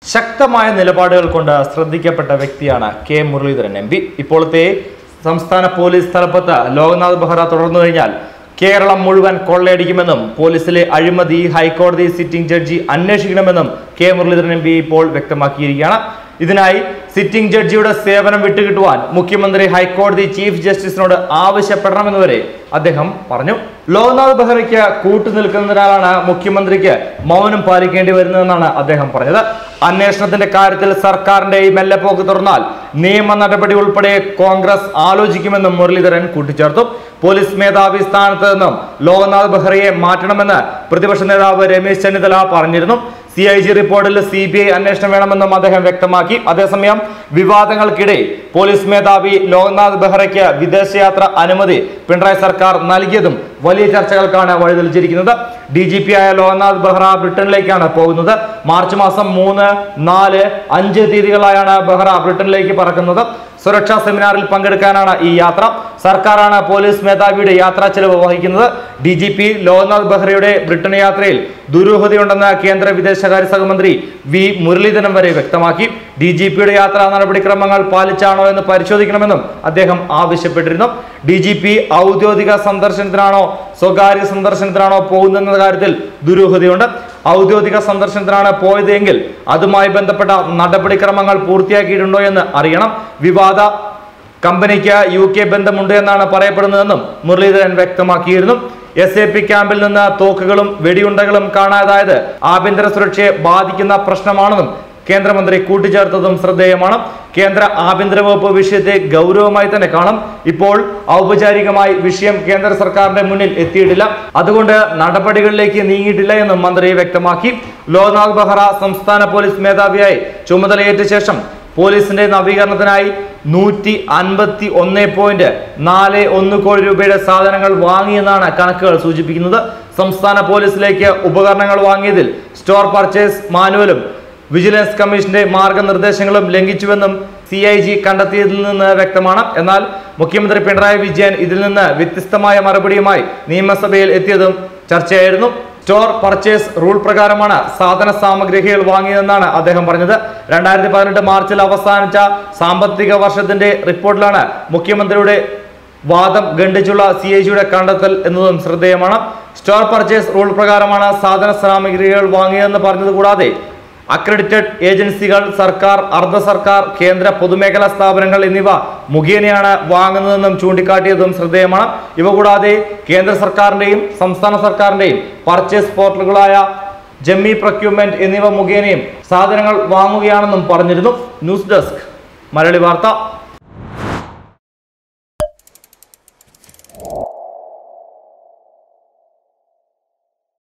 ശക്തമായ നിലപാടുകൾ കൊണ്ട് ശ്രദ്ധിക്കപ്പെട്ട വ്യക്തിയാണ് കെ മുരളീധരൻ എം പി ഇപ്പോഴത്തെ സംസ്ഥാന പോലീസ് തലപ്പത്ത് ലോക്നാഥ് ബെഹ്റ തുടർന്നു കഴിഞ്ഞാൽ കേരളം മുഴുവൻ കൊള്ളയടിക്കുമെന്നും പോലീസിലെ അഴിമതി ഹൈക്കോടതി സിറ്റിംഗ് ജഡ്ജി അന്വേഷിക്കണമെന്നും കെ മുരളീധരൻ എം പി ഇപ്പോൾ വ്യക്തമാക്കിയിരിക്കുകയാണ് ഇതിനായി സിറ്റിംഗ് ജഡ്ജിയുടെ സേവനം വിട്ടുകിട്ടുവാൻ മുഖ്യമന്ത്രി ഹൈക്കോടതി ചീഫ് ജസ്റ്റിസിനോട് ആവശ്യപ്പെടണമെന്ന് വരെ അദ്ദേഹം പറഞ്ഞു ലോക്നാഥ് ബെഹ്റയ്ക്ക് കൂട്ടുനിൽക്കുന്നതിനാലാണ് മുഖ്യമന്ത്രിക്ക് മൗനം പാലിക്കേണ്ടി വരുന്നതെന്നാണ് അദ്ദേഹം പറഞ്ഞത് അന്വേഷണത്തിന്റെ കാര്യത്തിൽ സർക്കാരിന്റെ ഈ മെല്ലെപ്പോക്ക് തുറന്നാൽ നിയമ നടപടി ഉൾപ്പെടെ കോൺഗ്രസ് ആലോചിക്കുമെന്നും മുരളീധരൻ കൂട്ടിച്ചേർത്തു പോലീസ് മേധാവി സ്ഥാനത്ത് നിന്നും ലോക്നാഥ് ബെഹ്റയെ മാറ്റണമെന്ന് പ്രതിപക്ഷ നേതാവ് രമേശ് ചെന്നിത്തല പറഞ്ഞിരുന്നു സി ഐ ജി റിപ്പോർട്ടിൽ സി ബി ഐ അന്വേഷണം വേണമെന്നും അദ്ദേഹം വ്യക്തമാക്കി അതേസമയം വിവാദങ്ങൾക്കിടെ പോലീസ് മേധാവി ലോക്നാഥ് ബെഹ്റയ്ക്ക് വിദേശയാത്ര അനുമതി പിണറായി സർക്കാർ നൽകിയതും വലിയ ചർച്ചകൾക്കാണ് വഴിതെളിച്ചിരിക്കുന്നത് ഡി ജി പി ആയ ലോക്നാഥ് ബെഹ്റ ബ്രിട്ടനിലേക്കാണ് പോകുന്നത് മാർച്ച് മാസം മൂന്ന് നാല് അഞ്ച് തീയതികളായാണ് ബെഹ്റ ബ്രിട്ടനിലേക്ക് പറക്കുന്നത് സുരക്ഷാ സെമിനാറിൽ പങ്കെടുക്കാനാണ് ഈ യാത്ര സർക്കാരാണ് പോലീസ് മേധാവിയുടെ യാത്രാ ചെലവ് വഹിക്കുന്നത് ഡി ജി പി ലോക്നാഥ് ബെഹ്റയുടെ ബ്രിട്ടൻ യാത്രയിൽ ദുരൂഹതയുണ്ടെന്ന് കേന്ദ്ര വിദേശകാര്യ സഹമന്ത്രി വി മുരളീധരൻ വരെ വ്യക്തമാക്കി ഡി ജി പിയുടെ യാത്രാ നടപടിക്രമങ്ങൾ പാലിച്ചാണോ എന്ന് പരിശോധിക്കണമെന്നും അദ്ദേഹം ആവശ്യപ്പെട്ടിരുന്നു ഡി ജി പി ഔദ്യോഗിക സന്ദർശനത്തിനാണോ സ്വകാര്യ സന്ദർശനത്തിനാണോ പോകുന്നതെന്ന കാര്യത്തിൽ ദുരൂഹതയുണ്ട് ഔദ്യോഗിക സന്ദർശനത്തിനാണ് പോയതെങ്കിൽ അതുമായി ബന്ധപ്പെട്ട നടപടിക്രമങ്ങൾ പൂർത്തിയാക്കിയിട്ടുണ്ടോ എന്ന് അറിയണം വിവാദ കമ്പനിക്ക് യു കെ ബന്ധമുണ്ട് എന്നാണ് പറയപ്പെടുന്നതെന്നും മുരളീധരൻ വ്യക്തമാക്കിയിരുന്നു എസ് എ പി ക്യാമ്പിൽ നിന്ന് തോക്കുകളും വെടിയുണ്ടകളും കാണാതായത് ആഭ്യന്തര സുരക്ഷയെ ബാധിക്കുന്ന പ്രശ്നമാണെന്നും കേന്ദ്രമന്ത്രി കൂട്ടിച്ചേർത്തതും ശ്രദ്ധേയമാണ് കേന്ദ്ര ആഭ്യന്തര വകുപ്പ് വിഷയത്തെ ഗൗരവമായി തന്നെ കാണും ഇപ്പോൾ ഔപചാരികമായി വിഷയം കേന്ദ്ര സർക്കാരിന്റെ മുന്നിൽ എത്തിയിട്ടില്ല അതുകൊണ്ട് നടപടികളിലേക്ക് നീങ്ങിയിട്ടില്ല എന്നും മന്ത്രി വ്യക്തമാക്കി ലോക്നാഥ് ബെഹ്റ സംസ്ഥാന പോലീസ് മേധാവിയായി ചുമതലയേറ്റ ശേഷം പോലീസിന്റെ നവീകരണത്തിനായി നൂറ്റി അൻപത്തി ഒന്ന് പോയിന്റ് നാല് ഒന്ന് കോടി രൂപയുടെ സാധനങ്ങൾ വാങ്ങിയെന്നാണ് കണക്കുകൾ സൂചിപ്പിക്കുന്നത് സംസ്ഥാന പോലീസിലേക്ക് ഉപകരണങ്ങൾ വാങ്ങിയതിൽ സ്റ്റോർ പർച്ചേസ് മാനുവലും വിജിലൻസ് കമ്മീഷന്റെ മാർഗനിർദ്ദേശങ്ങളും ലംഘിച്ചുവെന്നും സി ഐ ജി കണ്ടെത്തിയതിൽ നിന്ന് വ്യക്തമാണ് എന്നാൽ മുഖ്യമന്ത്രി പിണറായി വിജയൻ ഇതിൽ നിന്ന് വ്യത്യസ്തമായ മറുപടിയുമായി നിയമസഭയിൽ എത്തിയതും ചർച്ചയായിരുന്നു സ്റ്റോർ പർച്ചേസ് റൂൾ പ്രകാരമാണ് സാധന സാമഗ്രികൾ വാങ്ങിയതെന്നാണ് അദ്ദേഹം പറഞ്ഞത് രണ്ടായിരത്തി പതിനെട്ട് മാർച്ചിൽ അവസാനിച്ച സാമ്പത്തിക വർഷത്തിന്റെ റിപ്പോർട്ടിലാണ് മുഖ്യമന്ത്രിയുടെ വാദം ഖണ്ഡിച്ചുള്ള സി ഐ ജിയുടെ കണ്ടെത്തൽ എന്നതും ശ്രദ്ധേയമാണ് സ്റ്റോർ പർച്ചേസ് റൂൾ പ്രകാരമാണ് സാധന സാമഗ്രികൾ വാങ്ങിയതെന്ന് പറഞ്ഞത് കൂടാതെ അക്രഡിറ്റഡ് ഏജൻസികൾ സർക്കാർ അർദ്ധ സർക്കാർ കേന്ദ്ര പൊതുമേഖലാ സ്ഥാപനങ്ങൾ എന്നിവ മുഖേനയാണ് വാങ്ങുന്നതെന്നും ചൂണ്ടിക്കാട്ടിയതും ശ്രദ്ധേയമാണ് ഇവ കൂടാതെ കേന്ദ്ര സർക്കാരിന്റെയും സംസ്ഥാന സർക്കാരിന്റെയും പർച്ചേസ് പോർട്ടലുകളായ ജമ്മി പ്രൊക്യൂർമെന്റ് എന്നിവ മുഖേനയും സാധനങ്ങൾ വാങ്ങുകയാണെന്നും പറഞ്ഞിരുന്നു ന്യൂസ് ഡെസ്ക് മലയാളി വാർത്ത